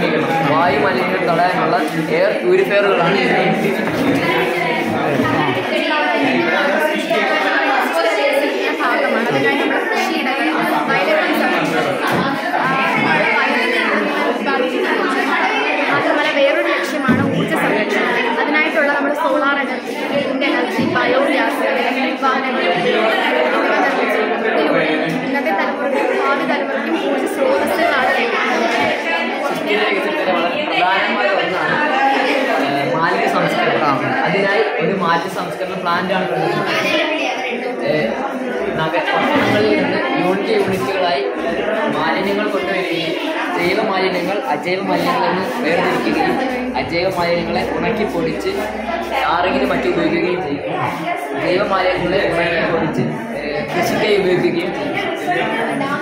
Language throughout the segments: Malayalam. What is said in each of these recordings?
നിർമ്മിക്കണം വായു മലിനീകരണം തടയാനുള്ള എയർ പ്യൂരിഫയറുകളാണ് ഭാഗമാണ് അതിനായി നമ്മൾ കൃഷിയിടങ്ങൾ വയലുകൾ മാത്രമല്ല വേറൊരു ലക്ഷ്യമാണ് ഊർജ്ജ സംരക്ഷണം അതിനായിട്ടുള്ള നമ്മൾ solar energy wind energy biogas electric വാഹനങ്ങൾ എന്നിവ നിർമ്മിച്ചു ഇതിലൂടെ ഇന്നത്തെ തലമുറയ്ക്കും ഭാവി തലമുറയ്ക്കും ഊർജ്ജ സ്രോതസ്സുകളാണ് സുസ്ഥിര വികസനത്തിന്റെ വളരെ പ്രധാനമായ ഒന്നാണ് ഏഹ്, മാലിന്യ സംസ്കരണം അതിനായി ഒരു മാലിന്യ സംസ്കരണ പ്ലാന്റാണ് നഗരങ്ങളിൽ നിന്ന് യൂണിറ്റ് യൂണിറ്റുകളായി മാലിന്യങ്ങൾ കൊണ്ടുവരികയും ജൈവ മാലിന്യങ്ങൾ അജൈവ മാലിന്യങ്ങളിൽ നിന്ന് വേർതിരിക്കുകയും അജൈവ മാലിന്യങ്ങളെ ഉണക്കി പൊടിച്ച് ടാറിങ്ങിന് മറ്റും ഉപയോഗിക്കുകയും ചെയ്യും ജൈവ മാലിന്യങ്ങളെ ഉണക്കി പൊടിച്ച് ഏഹ്, കൃഷിക്കായി ഉപയോഗിക്കുകയും ചെയ്യും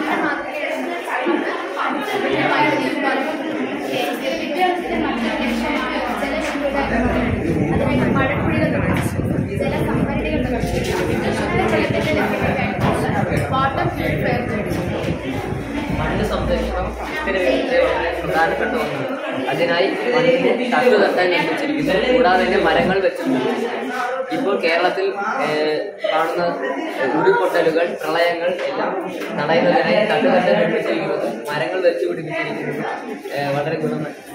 അതിനായി മഴക്കുഴികൾ നിർമ്മിച്ചു ജലസംഭരണികൾ നിർമ്മിച്ചു ശുദ്ധജലത്തിന്റെ ലഭ്യതയ്ക്കായി വാട്ടർ പ്യൂരിഫയർ നിർമ്മിച്ചു മണ്ണ് സംരക്ഷണം ഇതിന് വളരെ പ്രധാനപ്പെട്ട ഒന്നാണ് അതിനായി മണ്ണിന് തട്ടു തട്ടാൻ നിർമ്മിച്ചിരിക്കുന്നു കൂടാതെ തന്നെ മരങ്ങൾ വെച്ചിട്ടുണ്ട് ഇപ്പോൾ കേരളത്തിൽ ഏഹ്, കാണുന്ന ഉരുൾപൊട്ടലുകൾ പ്രളയങ്ങൾ എല്ലാം തടയുന്നതിനായി തട്ടു തട്ടാൻ നിർമ്മിച്ചിരിക്കുന്നത് മരങ്ങൾ വെച്ച് പിടിപ്പിച്ചിരിക്കുന്നത് ഏഹ്, വളരെ ഗുണം